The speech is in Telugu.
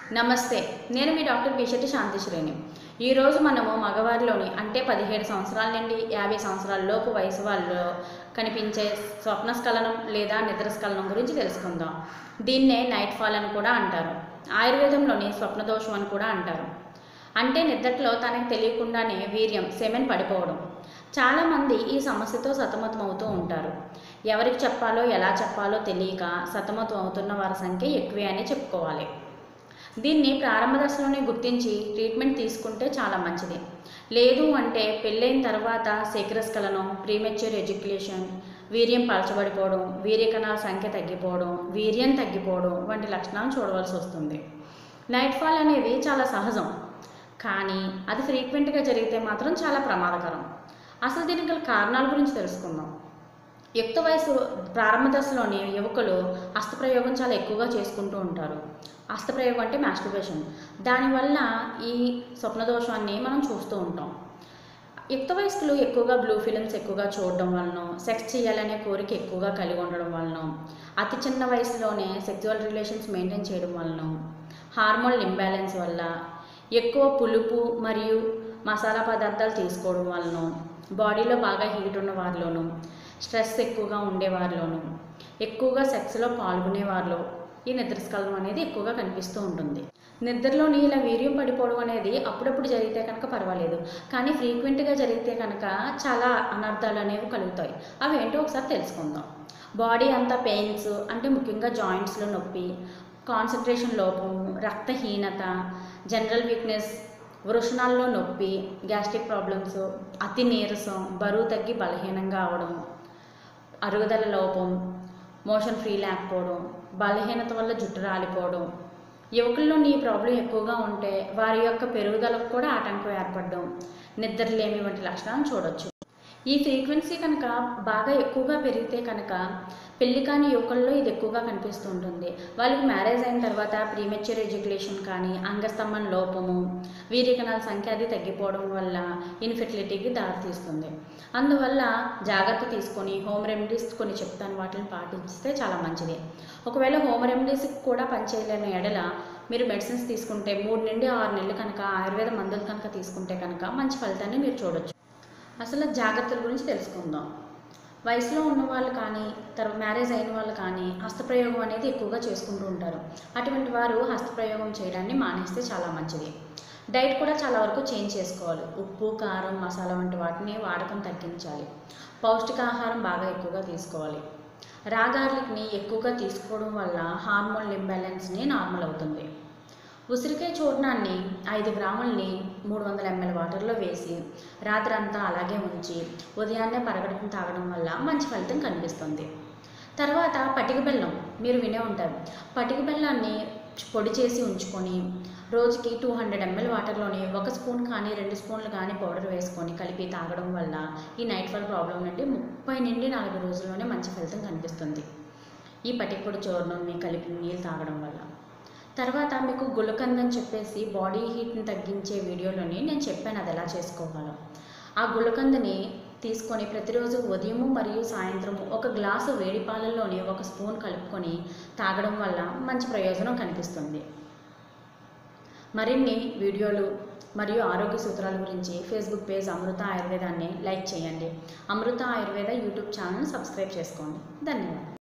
నమస్తే నేను మీ డాక్టర్ బిషెట్టి శాంతిశ్రేణి ఈరోజు మనము మగవారిలోని అంటే పదిహేడు సంవత్సరాల నుండి యాభై సంవత్సరాల లోపు వయసు వాళ్ళలో కనిపించే స్వప్నస్ఖలనం లేదా నిద్రస్ఖలనం గురించి తెలుసుకుందాం దీన్నే నైట్ ఫాల్ అని కూడా అంటారు ఆయుర్వేదంలోని స్వప్నదోషం అని కూడా అంటారు అంటే నిద్రలో తనకు తెలియకుండానే వీర్యం సెమెన్ పడిపోవడం చాలామంది ఈ సమస్యతో సతమతం అవుతూ ఉంటారు ఎవరికి చెప్పాలో ఎలా చెప్పాలో తెలియక సతమతం అవుతున్న వారి సంఖ్య ఎక్కువే అని చెప్పుకోవాలి దీన్ని ప్రారంభ దశలోనే గుర్తించి ట్రీట్మెంట్ తీసుకుంటే చాలా మంచిది లేదు అంటే పెళ్ళైన తర్వాత శీఘ్రస్ఖలనం ప్రీమెచ్యూర్ ఎడ్యుకేషన్ వీర్యం పలచబడిపోవడం వీర్య కణాల సంఖ్య తగ్గిపోవడం వీర్యం తగ్గిపోవడం వంటి లక్షణాలు చూడవలసి వస్తుంది నైట్ ఫాల్ అనేది చాలా సహజం కానీ అది ఫ్రీక్వెంట్గా జరిగితే మాత్రం చాలా ప్రమాదకరం అసలు దీనికి గల కారణాల గురించి తెలుసుకుందాం యుక్త వయసు ప్రారంభ దశలోని యువకులు హస్తప్రయోగం చాలా ఎక్కువగా చేసుకుంటూ ఉంటారు హస్తప్రయోగం అంటే మాస్టర్బేషన్ దానివల్ల ఈ స్వప్నదోషాన్ని మనం చూస్తూ ఉంటాం యుక్త వయస్కులు ఎక్కువగా బ్లూ ఫిలిమ్స్ ఎక్కువగా చూడడం వలన సెక్స్ చేయాలనే కోరిక ఎక్కువగా కలిగి ఉండడం వలన అతి చిన్న వయసులోనే సెక్చువల్ రిలేషన్స్ మెయింటైన్ చేయడం వలన హార్మోన్ ఇంబ్యాలెన్స్ వల్ల ఎక్కువ పులుపు మరియు మసాలా పదార్థాలు తీసుకోవడం వలన బాడీలో బాగా హీట్ ఉన్న వారిలోను స్ట్రెస్ ఎక్కువగా ఉండే వారిలోను ఎక్కువగా సెక్స్లో పాల్గొనే వారిలో ఈ నిద్రస్ఖలనం అనేది ఎక్కువగా కనిపిస్తూ ఉంటుంది నిద్రలోని ఇలా వీర్యం పడిపోవడం అనేది అప్పుడప్పుడు జరిగితే కనుక పర్వాలేదు కానీ ఫ్రీక్వెంట్గా జరిగితే కనుక చాలా అనర్థాలు అనేవి కలుగుతాయి అవి ఏంటో ఒకసారి తెలుసుకుందాం బాడీ అంతా పెయిన్స్ అంటే ముఖ్యంగా జాయింట్స్లో నొప్పి కాన్సన్ట్రేషన్ లోపం రక్తహీనత జనరల్ వీక్నెస్ వృషణాల్లో నొప్పి గ్యాస్ట్రిక్ ప్రాబ్లమ్స్ అతి నీరసం బరువు తగ్గి బలహీనంగా అవడం అరుగుదల లోపం మోషన్ ఫ్రీ లేకపోవడం బలహీనత వల్ల జుట్టు రాలిపోవడం యువకుల్లో ఈ ప్రాబ్లం ఎక్కువగా ఉంటే వారి యొక్క పెరుగుదలకు కూడా ఆటంకం ఏర్పడడం నిద్రలేమి వంటి లక్షణాలను చూడొచ్చు ఈ ఫ్రీక్వెన్సీ కనుక బాగా ఎక్కువగా పెరిగితే కనుక పెళ్లి కాని యువకుల్లో ఇది ఎక్కువగా కనిపిస్తూ ఉంటుంది వాళ్ళకి మ్యారేజ్ అయిన తర్వాత ప్రీమెచ్యూర్ ఎడ్యుకేషన్ కానీ అంగస్తంభన లోపము వీర్యకణాల సంఖ్య అది తగ్గిపోవడం వల్ల ఇన్ఫెర్టిలిటీకి దారితీస్తుంది అందువల్ల జాగ్రత్త తీసుకొని హోమ్ రెమెడీస్ కొన్ని చెప్తాను వాటిని పాటిస్తే చాలా మంచిది ఒకవేళ హోమ్ రెమెడీస్కి కూడా పనిచేయలేని ఎడల మీరు మెడిసిన్స్ తీసుకుంటే మూడు నుండి ఆరు నెలలు కనుక ఆయుర్వేద మందులు కనుక తీసుకుంటే కనుక మంచి ఫలితాన్ని మీరు చూడొచ్చు అసలు జాగ్రత్తల గురించి తెలుసుకుందాం వయసులో ఉన్న వాళ్ళు కానీ తర్వాత మ్యారేజ్ అయిన వాళ్ళు కానీ హస్తప్రయోగం అనేది ఎక్కువగా చేసుకుంటూ ఉంటారు అటువంటి వారు హస్తప్రయోగం చేయడాన్ని మానేస్తే చాలా మంచిది డైట్ కూడా చాలా వరకు చేంజ్ చేసుకోవాలి ఉప్పు కారం మసాలా వంటి వాటిని వాడకం తగ్గించాలి పౌష్టికాహారం బాగా ఎక్కువగా తీసుకోవాలి రా గార్లిక్ని ఎక్కువగా తీసుకోవడం వల్ల హార్మోన్ ఇంబ్యాలెన్స్ని నార్మల్ అవుతుంది ఉసిరికాయ చూర్ణాన్ని ఐదు గ్రాములని మూడు వందల ఎంఎల్ వాటర్లో వేసి రాత్రంతా అలాగే ఉంచి ఉదయాన్నే పరగడం తాగడం వల్ల మంచి ఫలితం కనిపిస్తుంది తర్వాత పటిక బెల్లం మీరు వినే ఉంటారు పటిక బెల్లాన్ని పొడి చేసి ఉంచుకొని రోజుకి టూ హండ్రెడ్ ఎంఎల్ వాటర్లోని ఒక స్పూన్ కానీ రెండు స్పూన్లు కానీ పౌడర్ వేసుకొని కలిపి తాగడం వల్ల ఈ నైట్ ఫాల్ ప్రాబ్లం నుండి ముప్పై నుండి నలభై రోజుల్లోనే మంచి ఫలితం కనిపిస్తుంది ఈ పటిక పొడి చూర్ణంని కలిపి నీళ్ళు తాగడం వల్ల తర్వాత మీకు గులకంద అని చెప్పేసి బాడీ హీట్ని తగ్గించే వీడియోలోని నేను చెప్పాను అది ఎలా చేసుకోవాలో ఆ గులకందని తీసుకొని ప్రతిరోజు ఉదయము మరియు సాయంత్రము ఒక గ్లాసు వేడి పాలల్లోని ఒక స్పూన్ కలుపుకొని తాగడం వల్ల మంచి ప్రయోజనం కనిపిస్తుంది మరిన్ని వీడియోలు మరియు ఆరోగ్య సూత్రాల గురించి ఫేస్బుక్ పేజ్ అమృత ఆయుర్వేదాన్ని లైక్ చేయండి అమృత ఆయుర్వేద యూట్యూబ్ ఛానల్ని సబ్స్క్రైబ్ చేసుకోండి ధన్యవాదాలు